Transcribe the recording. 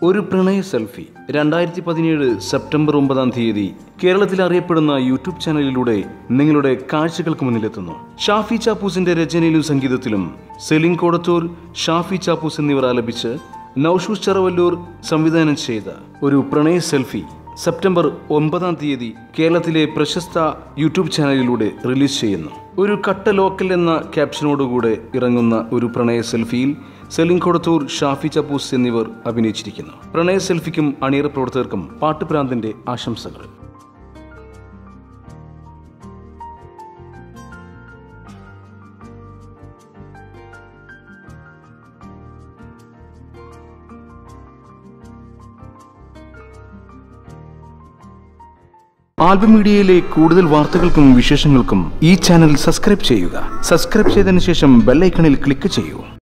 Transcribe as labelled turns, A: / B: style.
A: ഒരു പ്രണയ സെൽഫി രണ്ടായിരത്തി പതിനേഴ് സെപ്റ്റംബർ ഒമ്പതാം തീയതി കേരളത്തിൽ അറിയപ്പെടുന്ന യൂട്യൂബ് ചാനലിലൂടെ നിങ്ങളുടെ കാഴ്ചകൾക്ക് മുന്നിലെത്തുന്നു ഷാഫി ചാപ്പൂസിന്റെ രചനയിലും സംഗീതത്തിലും സെലിൻ കോടത്തൂർ ഷാഫി ചാപ്പൂസ് എന്നിവർ ആലപിച്ച് നൌഷൂസ് ചറവല്ലൂർ സംവിധാനം ചെയ്ത ഒരു പ്രണയ സെൽഫി സെപ്റ്റംബർ ഒമ്പതാം തീയതി കേരളത്തിലെ പ്രശസ്ത യൂട്യൂബ് ചാനലിലൂടെ റിലീസ് ചെയ്യുന്നു ഒരു കട്ട ലോക്കൽ എന്ന ക്യാപ്ഷനോടുകൂടെ ഇറങ്ങുന്ന ഒരു പ്രണയ സെൽഫിയിൽ സെലിൻ കൊടത്തൂർ ഷാഫി ചപ്പൂസ് എന്നിവർ അഭിനയിച്ചിരിക്കുന്നു പ്രണയ സെൽഫിക്കും അണിയറ പ്രവർത്തകർക്കും പാട്ടുപ്രാന്തിന്റെ ആശംസകൾ ആൽബം മീഡിയയിലെ കൂടുതൽ വാർത്തകൾക്കും വിശേഷങ്ങൾക്കും ഈ ചാനൽ സബ്സ്ക്രൈബ് ചെയ്യുക സബ്സ്ക്രൈബ് ചെയ്തതിനു ശേഷം ബെല്ലൈക്കണിൽ ക്ലിക്ക് ചെയ്യൂ